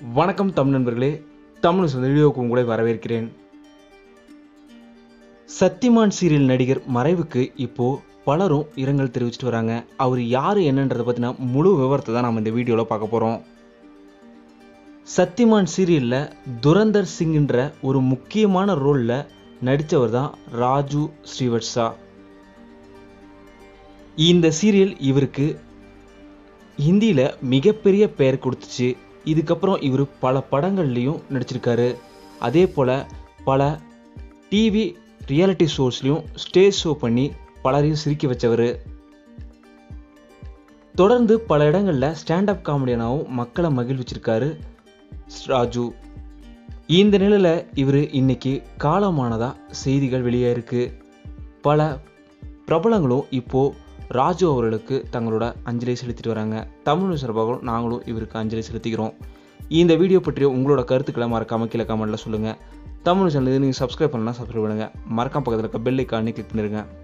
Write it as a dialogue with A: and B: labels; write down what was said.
A: வணக்கம் தமிழ் நண்பர்களே தமிழ் சொந்த வீடியோவுக்கு உங்களை வரவேற்கிறேன் சத்தியமான் சீரியல் நடிகர் மறைவுக்கு இப்போ பலரும் இரங்கல் தெரிவிச்சிட்டு வராங்க அவர் யார் என்னன்றதை பற்றின முழு விவரத்தை தான் நம்ம இந்த வீடியோவில் பார்க்க போகிறோம் சத்தியமான் சீரியலில் துரந்தர் சிங்ன்ற ஒரு முக்கியமான ரோலில் நடித்தவர் தான் ராஜு ஸ்ரீவத்சா இந்த சீரியல் இவருக்கு ஹிந்தியில் மிகப்பெரிய பெயர் கொடுத்துச்சு இதுக்கப்புறம் இவர் பல படங்கள்லையும் நடிச்சிருக்காரு அதே போல் பல டிவி ரியாலிட்டி ஷோஸ்லையும் ஸ்டேஜ் ஷோ பண்ணி பலரையும் சிரிக்க வச்சவர் தொடர்ந்து பல இடங்களில் ஸ்டாண்டப் காமெடியனாகவும் மக்களை மகிழ்விச்சிருக்காரு ராஜு இந்த நிலையில் இவர் இன்னைக்கு காலமானதா செய்திகள் வெளியே இருக்கு பல பிரபலங்களும் இப்போ ராஜு அவர்களுக்கு தங்களோட அஞ்சலி செலுத்திட்டு வராங்க தமிழ் சார்பாகவும் நாங்களும் இவருக்கு அஞ்சலி செலுத்திக்கிறோம் இந்த வீடியோ பற்றிய உங்களோட கருத்துக்களை மறக்காம கீழே கமெண்ட்ல சொல்லுங்க தமிழ் சேனல் நீங்கள் சப்ஸ்கிரைப் பண்ணலாம் சப்ஸ்கிரைப் பண்ணுங்க மறக்காம பக்கத்தில் இருக்க பெல் ஐக்கானே கிளிக் பண்ணிருங்க